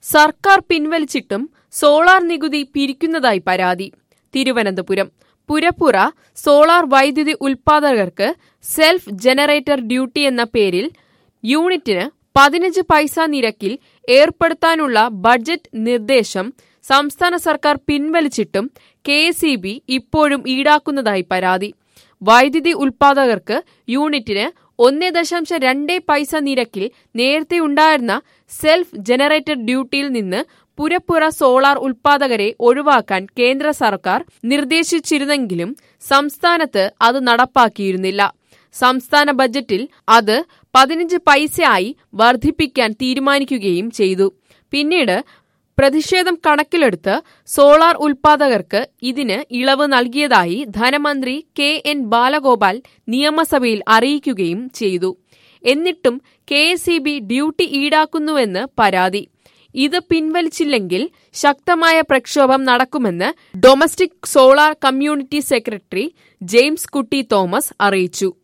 സർക്കാർ പിൻവലിച്ചിട്ടും സോളാർ നികുതി പിരിക്കുന്നതായി പരാതി തിരുവനന്തപുരം പുരപ്പുറ സോളാർ വൈദ്യുതി ഉൽപാദകർക്ക് സെൽഫ് ജനറേറ്റർ ഡ്യൂട്ടി എന്ന പേരിൽ യൂണിറ്റിന് പതിനഞ്ച് പൈസ നിരക്കിൽ ഏർപ്പെടുത്താനുള്ള ബഡ്ജറ്റ് നിർദ്ദേശം സംസ്ഥാന സർക്കാർ പിൻവലിച്ചിട്ടും കെ ഇപ്പോഴും ഈടാക്കുന്നതായി പരാതി വൈദ്യുതി ഉൽപാദകർക്ക് യൂണിറ്റിന് ഒന്ന് ദശാംശം രണ്ട് പൈസ നിരക്കിൽ നേരത്തെ ഉണ്ടായിരുന്ന സെൽഫ് ജനറേറ്റഡ് ഡ്യൂട്ടിയിൽ നിന്ന് പുരപ്പുറ സോളാർ ഉൽപാദകരെ ഒഴിവാക്കാൻ കേന്ദ്ര സർക്കാർ നിർദ്ദേശിച്ചിരുന്നെങ്കിലും സംസ്ഥാനത്ത് അത് നടപ്പാക്കിയിരുന്നില്ല സംസ്ഥാന ബജറ്റിൽ അത് പതിനഞ്ച് പൈസയായി വർദ്ധിപ്പിക്കാൻ തീരുമാനിക്കുകയും ചെയ്തു പിന്നീട് പ്രതിഷേധം കണക്കിലെടുത്ത് സോളാർ ഉൽപാദകർക്ക് ഇതിന് ഇളവ് നൽകിയതായി ധനമന്ത്രി കെ എൻ ബാലഗോപാൽ നിയമസഭയിൽ അറിയിക്കുകയും ചെയ്തു എന്നിട്ടും കെ ഡ്യൂട്ടി ഈടാക്കുന്നുവെന്ന് പരാതി ഇത് പിൻവലിച്ചില്ലെങ്കിൽ ശക്തമായ പ്രക്ഷോഭം നടക്കുമെന്ന് domestic solar community secretary James Kutty Thomas അറിയിച്ചു